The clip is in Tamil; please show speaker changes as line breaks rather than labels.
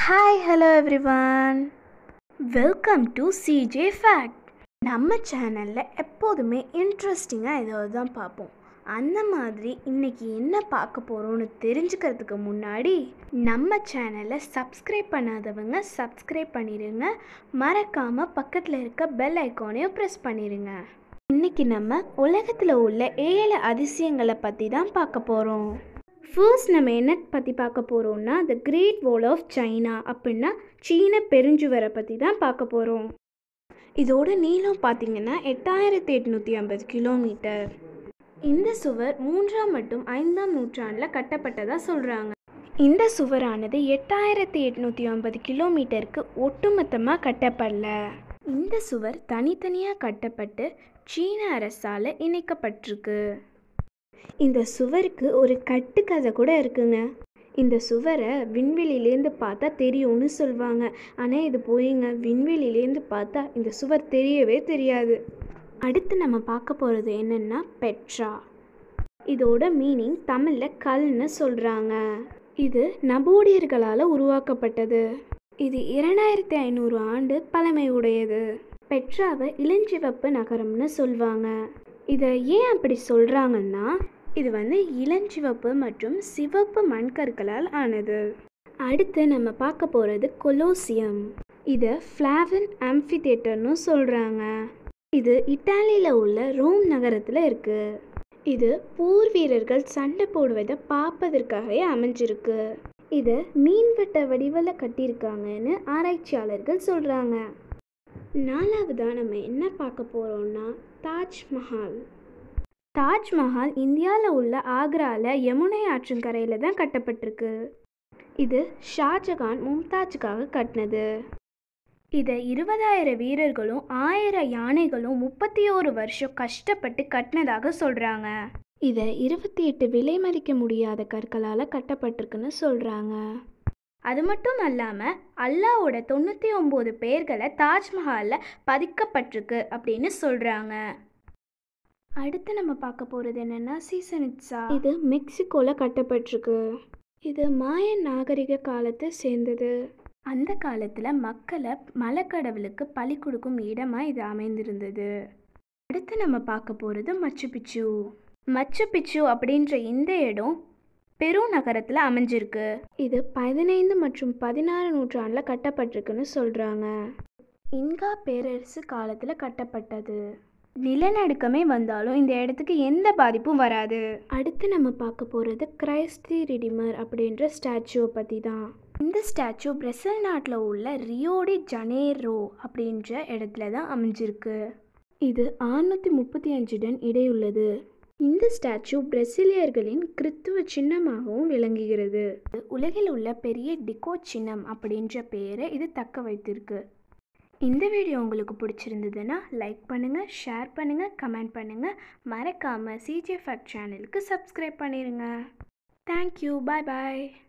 hi hello everyone welcome to CJ Fact நம்ம சேனலில் எப்போதுமே இன்ட்ரெஸ்டிங்காக ஏதாவது தான் பார்ப்போம் அந்த மாதிரி இன்னைக்கு என்ன பார்க்க போகிறோம்னு தெரிஞ்சுக்கிறதுக்கு முன்னாடி நம்ம சேனலை சப்ஸ்கிரைப் பண்ணாதவங்க சப்ஸ்கிரைப் பண்ணிடுங்க மறக்காமல் பக்கத்தில் இருக்க பெல் ஐக்கானையும் ப்ரெஸ் பண்ணிடுங்க இன்னைக்கு நம்ம உலகத்தில் உள்ள ஏழு அதிசயங்களை பற்றி தான் பார்க்க போகிறோம் ஃபர்ஸ்ட் நம்ம என்ன பற்றி பார்க்க போகிறோம்னா the Great Wall of China அப்படின்னா சீன பெருஞ்சுவரை பற்றி தான் பார்க்க போகிறோம் இதோட நீளம் பார்த்தீங்கன்னா எட்டாயிரத்தி எட்நூற்றி ஐம்பது கிலோமீட்டர் இந்த சுவர் மூன்றாம் மற்றும் ஐந்தாம் நூற்றாண்டில் கட்டப்பட்டதாக சொல்கிறாங்க இந்த சுவரானது எட்டாயிரத்தி எட்நூற்றி ஐம்பது கிலோமீட்டருக்கு ஒட்டுமொத்தமாக கட்டப்படல இந்த சுவர் தனித்தனியாக கட்டப்பட்டு சீன அரசால் இணைக்கப்பட்டிருக்கு இந்த சுவருக்கு ஒரு கட்டுக்கதை கூட இருக்குங்க இந்த சுவரை விண்வெளியிலேருந்து பார்த்தா தெரியும்னு சொல்லுவாங்க ஆனால் இது போயிங்க விண்வெளியிலேருந்து பார்த்தா இந்த சுவர் தெரியவே தெரியாது அடுத்து நம்ம பார்க்க போகிறது என்னென்னா பெட்ரா இதோட மீனிங் தமிழில் கல்னு சொல்கிறாங்க இது நபோடியர்களால் உருவாக்கப்பட்டது இது இரண்டாயிரத்தி ஐநூறு ஆண்டு பழமை உடையது பெட்ராவை இளஞ்சிவப்பு நகரம்னு சொல்லுவாங்க இதை ஏன் அப்படி சொல்கிறாங்கன்னா இது வந்து இளஞ்சிவப்பு மற்றும் சிவப்பு மண்கற்களால் ஆனது அடுத்து நம்ம பார்க்க போகிறது கொலோசியம் இதை ஃப்ளாவன் ஆம்பி தேட்டர்னு சொல்கிறாங்க இது இட்டாலியில் உள்ள ரோம் நகரத்தில் இருக்குது இது போர் வீரர்கள் சண்டை போடுவதை பார்ப்பதற்காகவே அமைஞ்சிருக்கு இதை மீன்வட்ட வடிவில் கட்டியிருக்காங்கன்னு ஆராய்ச்சியாளர்கள் சொல்கிறாங்க நாலாவதாக நம்ம என்ன பார்க்க போகிறோம்னா தாஜ்மஹால் தாஜ்மஹால் இந்தியாவில் உள்ள ஆக்ராவில் யமுனை ஆற்றங்கரையில் தான் கட்டப்பட்டிருக்கு இது ஷாஜகான் மும்தாஜுக்காக கட்டினது இதை இருபதாயிரம் வீரர்களும் ஆயிரம் யானைகளும் முப்பத்தி ஓரு வருஷம் கஷ்டப்பட்டு கட்டினதாக சொல்கிறாங்க இதை இருபத்தி எட்டு விலை மதிக்க முடியாத கற்களால் கட்டப்பட்டிருக்குன்னு சொல்கிறாங்க அது மட்டும் அல்லாமல் அல்லாவோட தொண்ணூற்றி ஒம்பது பேர்களை தாஜ்மஹாலில் பதிக்கப்பட்டிருக்கு அப்படின்னு சொல்கிறாங்க அடுத்து நம்ம பார்க்க போகிறது என்னென்னா சீசனிட்ஸா இது மெக்சிகோவில் கட்டப்பட்டிருக்கு இது மாயன் நாகரிக காலத்தை சேர்ந்தது அந்த காலத்தில் மக்களை மலைக்கடவுளுக்கு பலி கொடுக்கும் இடமாக இது அமைந்திருந்தது அடுத்து நம்ம பார்க்க போகிறது மச்சு பிச்சு மச்சு பிச்சு அப்படின்ற இந்த இடம் பெரு நகரத்தில் அமைஞ்சிருக்கு இது பதினைந்து மற்றும் பதினாறு நூற்றாண்டில் கட்டப்பட்டிருக்குன்னு சொல்கிறாங்க இன்கா பேரரசு காலத்தில் கட்டப்பட்டது நிலநடுக்கமே வந்தாலும் இந்த இடத்துக்கு எந்த பாதிப்பும் வராது அடுத்து நம்ம பார்க்க போகிறது கிரைஸ்தி ரிடிமர் அப்படின்ற ஸ்டாச்சுவை பற்றி தான் இந்த ஸ்டாச்சு பிரசல் நாட்டில் உள்ள ரியோடி ஜனேரோ அப்படின்ற இடத்துல தான் அமைஞ்சிருக்கு இது ஆறுநூற்றி முப்பத்தி அஞ்சு டன் இடையுள்ளது இந்த ஸ்டாச்சு பிரசிலியர்களின் கிறித்துவ சின்னமாகவும் விளங்குகிறது உலகில் உள்ள பெரிய டிகோ சின்னம் அப்படின்ற பெயரை இது தக்க வைத்திருக்கு இந்த வீடியோ உங்களுக்கு பிடிச்சிருந்ததுன்னா லைக் பண்ணுங்கள் ஷேர் பண்ணுங்கள் கமெண்ட் பண்ணுங்கள் மறக்காமல் சிஜே ஃபேக்ட் சேனலுக்கு சப்ஸ்கிரைப் பண்ணிடுங்க தேங்க்யூ பாய் பாய்